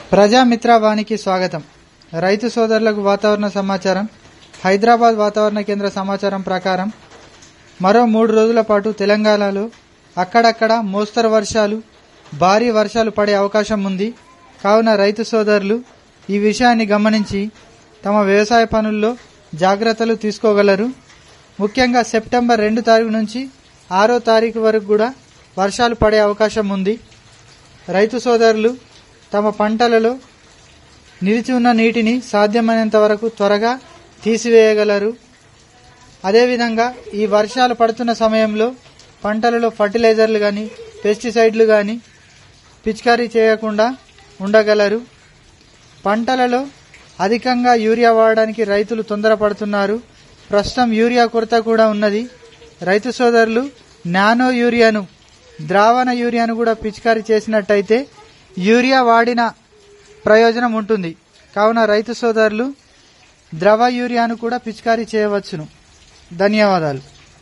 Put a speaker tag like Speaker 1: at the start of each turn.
Speaker 1: ప్రజామిత్రవానికి స్వాగతం రైతు సోదరులకు వాతావరణ సమాచారం హైదరాబాద్ వాతావరణ కేంద్ర సమాచారం ప్రకారం మరో మూడు రోజుల పాటు తెలంగాణలో అక్కడక్కడ మోస్తరు వర్షాలు భారీ వర్షాలు పడే అవకాశం ఉంది కావున రైతు సోదరులు ఈ విషయాన్ని గమనించి తమ వ్యవసాయ పనుల్లో జాగ్రత్తలు తీసుకోగలరు ముఖ్యంగా సెప్టెంబర్ రెండు తారీఖు నుంచి ఆరో తారీఖు వరకు కూడా వర్షాలు పడే అవకాశం ఉంది రైతు సోదరులు తమ పంటలలో నిలిచి ఉన్న నీటిని సాధ్యమైనంత వరకు త్వరగా తీసివేయగలరు అదేవిధంగా ఈ వర్షాలు పడుతున్న సమయంలో పంటలలో ఫర్టిలైజర్లు కానీ పెస్టిసైడ్లు కానీ పిచికారీ చేయకుండా ఉండగలరు పంటలలో అధికంగా యూరియా వాడడానికి రైతులు తొందరపడుతున్నారు ప్రస్తుతం యూరియా కొరత కూడా ఉన్నది రైతు సోదరులు నానో యూరియాను ద్రావణ యూరియాను కూడా పిచికారీ చేసినట్టయితే యూరియా వాడిన ప్రయోజనం ఉంటుంది కావున రైతు సోదరులు ద్రవ యూరియాను కూడా పిచికారీ చేయవచ్చును ధన్యవాదాలు